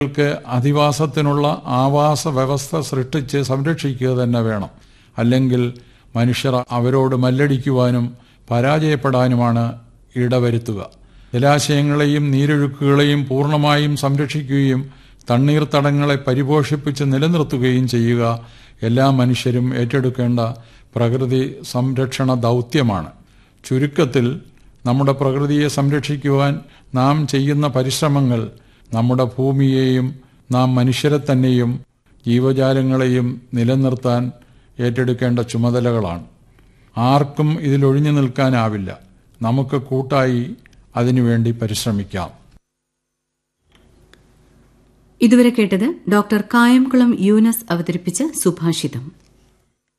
ൾക്ക് അധിവാസത്തിനുള്ള ആവാസ വ്യവസ്ഥ സൃഷ്ടിച്ച് സംരക്ഷിക്കുക തന്നെ വേണം അല്ലെങ്കിൽ മനുഷ്യർ അവരോട് മല്ലടിക്കുവാനും പരാജയപ്പെടാനുമാണ് ഇടവരുത്തുക ജലാശയങ്ങളെയും നീരൊഴുക്കുകളെയും പൂർണ്ണമായും സംരക്ഷിക്കുകയും തണ്ണീർത്തടങ്ങളെ പരിപോഷിപ്പിച്ച് നിലനിർത്തുകയും ചെയ്യുക എല്ലാ മനുഷ്യരും ഏറ്റെടുക്കേണ്ട പ്രകൃതി സംരക്ഷണ ദൗത്യമാണ് ചുരുക്കത്തിൽ നമ്മുടെ പ്രകൃതിയെ സംരക്ഷിക്കുവാൻ നാം ചെയ്യുന്ന പരിശ്രമങ്ങൾ നമ്മുടെ ഭൂമിയെയും നാം മനുഷ്യരെ തന്നെയും ജീവജാലങ്ങളെയും നിലനിർത്താൻ ഏറ്റെടുക്കേണ്ട ചുമതലകളാണ് ആർക്കും ഇതിലൊഴിഞ്ഞു നിൽക്കാനാവില്ല നമുക്ക് കൂട്ടായി അതിനുവേണ്ടി പരിശ്രമിക്കാം ഇതുവരെ കേട്ടത് ഡോക്ടർ കായംകുളം യൂനസ് അവതരിപ്പിച്ച സുഭാഷിതം